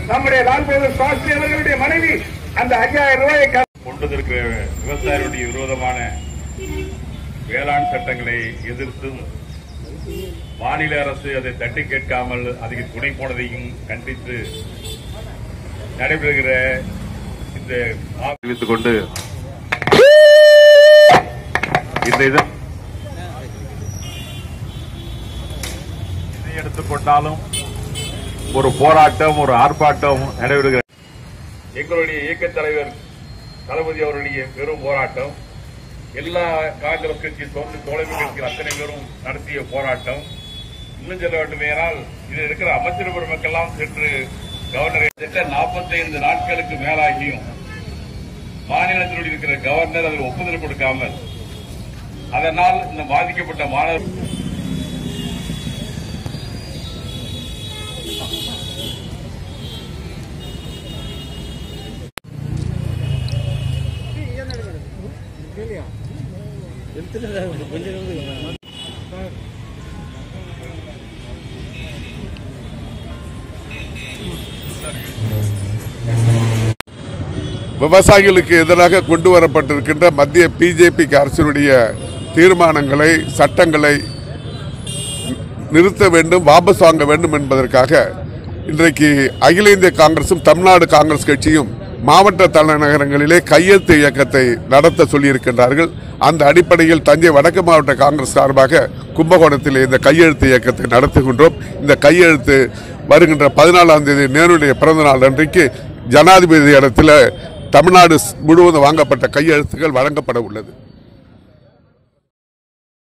நம்முடைய லால் பகதூர் சாஸ்திரி அவர்களுடைய மனைவி அந்த ஐயாயிரம் ரூபாயை க- கொண்டு வந்திருக்கிற விவசாயிகளுடைய விரோதமான வேளாண் சட்டங்களை எதிர்த்தும் மாநில அரசு அதை தட்டி கேட்காமல் அதுக்கு துணை போனதையும் கண்டித்து நடைபெறுகிற இந்த தெரிவித்துக் கொண்டு இந்த இதை எதை எடுத்துக்கொண்டாலும் ஒரு போராட்டம் ஒரு ஆர்ப்பாட்டம் நடைபெறுகிற எங்களுடைய இயக்கத் தலைவர் தளபதி அவருடைய பெரும் போராட்டம் எல்லா காங்கிரஸ் கட்சி தோன்று தோழமை கட்சிகள் அத்தனை பேரும் நடத்திய போராட்டம் இன்னும் சொல்ல வேண்டுமேனால் இதில் இருக்கிற அமைச்சர் பெருமக்கெல்லாம் சென்று கவர்னரை கிட்ட 45 நாட்களுக்கு மேலாகியும் மாநிலத்தில் இருக்கிற கவர்னர் அதில் ஒப்புதல் கொடுக்காமல் அதனால் இந்த பாதிக்கப்பட்ட மாணவர் விவசாயிகளுக்கு எதிராக கொண்டு வரப்பட்டிருக்கின்ற மத்திய பிஜேபி அரசினுடைய தீர்மானங்களை சட்டங்களை நிறுத்த வேண்டும் வாபஸ் வாங்க வேண்டும் என்பதற்காக இன்றைக்கு அகில இந்திய காங்கிரசும் தமிழ்நாடு காங்கிரஸ் கட்சியும் மாவட்ட தலைநகரங்களிலே கையெழுத்து இயக்கத்தை நடத்த சொல்லியிருக்கின்றார்கள் அந்த அடிப்படையில் தஞ்சை வடக்கு மாவட்ட காங்கிரஸ் சார்பாக கும்பகோணத்தில் இந்த கையெழுத்து இயக்கத்தை நடத்துகின்றோம் இந்த கையெழுத்து வருகின்ற பதினாலாம் தேதி நேருடைய பிறந்த நாள் அன்றைக்கு ஜனாதிபதி இடத்துல தமிழ்நாடு முழுவதும் வாங்கப்பட்ட கையெழுத்துக்கள் வழங்கப்பட உள்ளது